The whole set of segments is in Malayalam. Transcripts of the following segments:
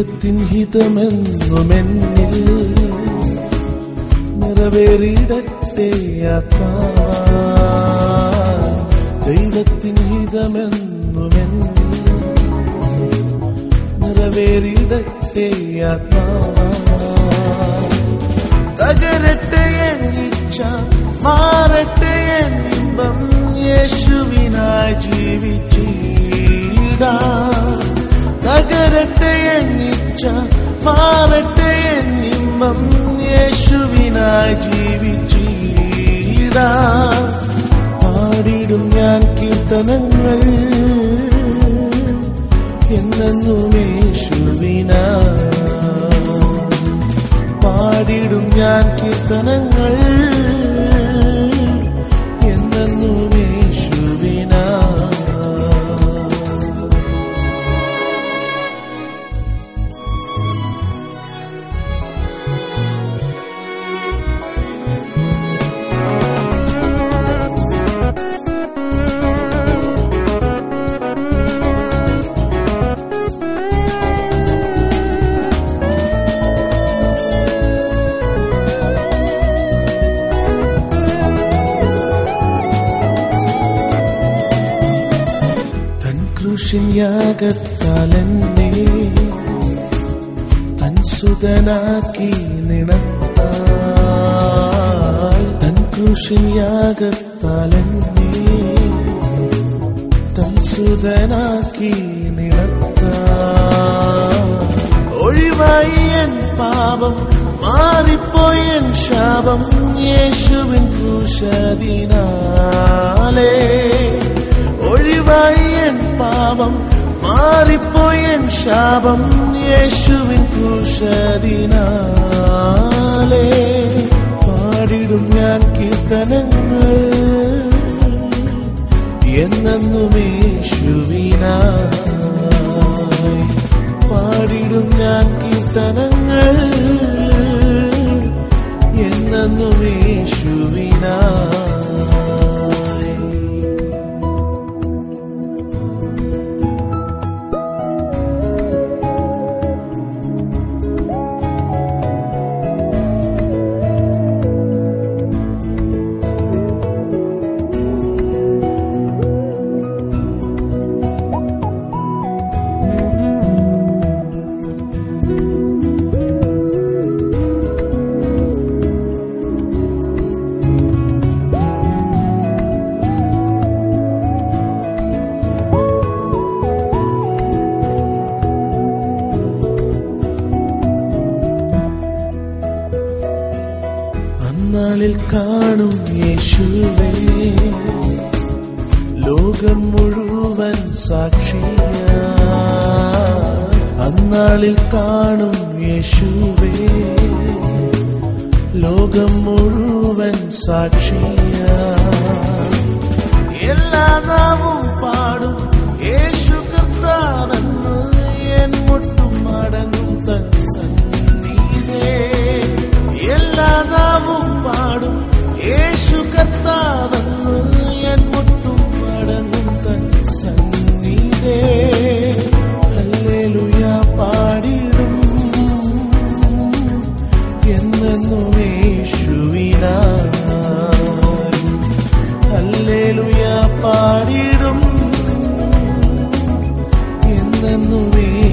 ദൈവത്തിൻ ഹിതമെന്നുമെന്നിൽ നിറവേറിയിടട്ടെ ആത്മാവാ ദൈവത്തിൻ ഹിതമെന്നുമെന്നിൽ നിറവേറിയിടട്ടെ ആത്മാവാ തകരട്ടെ എന്നിച്ച മാറട്ടെ എന്നിമ്പം യേശുവിനായി ജീവിച്ചിടാ തകരട്ടെ എന്നിച്ച മാറട്ടെ എന്നിമ്പം യേശുവിനായി ജീവിച്ചിടാ പാടിടും ഞാൻ കീർത്തനങ്ങൾ എന്നെന്നും യേശുവിനാ പാടിടും ഞാൻ കീർത്തനങ്ങൾ എന്നെന്നും യേശുവിനാ തൻ കൃഷിൻ യാഗത്താൽ എന്നെ തൻ സുതനാക്കി നിണത്താൽ തൻ കൃഷിൻ യാഗത്താൽ എന്നെ തൻ സുതനാക്കി നിണത്താൽ ഒഴിവായി എൻ പാപം മാറിപ്പോയി എൻ ശാപം യേശുവിൻ ക്രൂശതിനാലേ ഒഴിവായി എൻ പാപം മാറിപ്പോയി എൻ ശാപം യേശുവിൻ ക്രൂശതിനാലേ പാടിടും ഞാൻ കീർത്തനങ്ങൾ എന്നെന്നും യേശുവിനായി പാടിടും ഞാൻ കീർത്തനങ്ങൾ എന്നെന്നും യേശുവിനായി അന്നാളിൽ കാണും യേശുവേ ലോകം മുഴുവൻ സാക്ഷിയ അന്നാളിൽ കാണും യേശുവേ ലോകം മുഴുവൻ സാക്ഷിയ എല്ലാ നാവും പാടും യേശു കർത്താവെന്ന് എൻ മുട്ടും മടങ്ങും തൻ സന്നിധേ എല്ലാ നാവും പാടും യേശു കർത്താവെന്ന് എൻ മുട്ടും മടങ്ങും തൻ സന്നിധേ ഹല്ലേലൂയ പാടിടും എന്നെന്നും യേശുവിനായി ഹല്ലേലൂയ പാടിടും എന്നെന്നും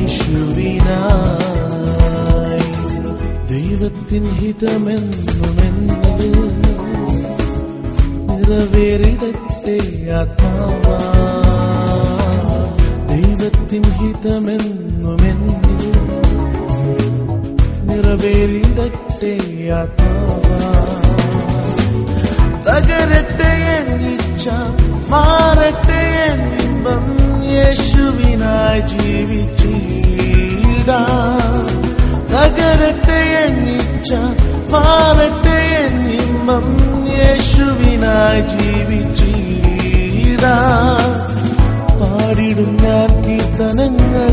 യേശുവിനായി ദൈവത്തിൻ ഹിതമെന്നുമെന്നിൽ നിറവേറിടട്ടെ ആത്മാവാ ദൈവത്തിൻ ഹിതമെന്നുമെന്നിൽ നിറവേറിടട്ടെ ആത്മാവാ തകരട്ടെ എന്നിച്ച മാറട്ടെ എന്നിമ്പം യേശുവിനായി ജീവിച്ചിടാ തകരട്ടെ എന്നിച്ച മാറട്ടെ എന്നിമ്പം യേശുവിനായി ജീവിച്ചിടാ പാടിടും ഞാൻ കീർത്തനങ്ങൾ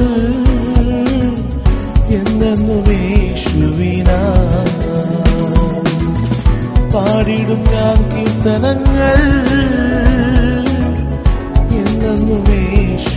എന്നെന്നും യേശുവിനാ പാടിടും ഞാൻ കീർത്തനങ്ങൾ എന്നെന്നും യേശു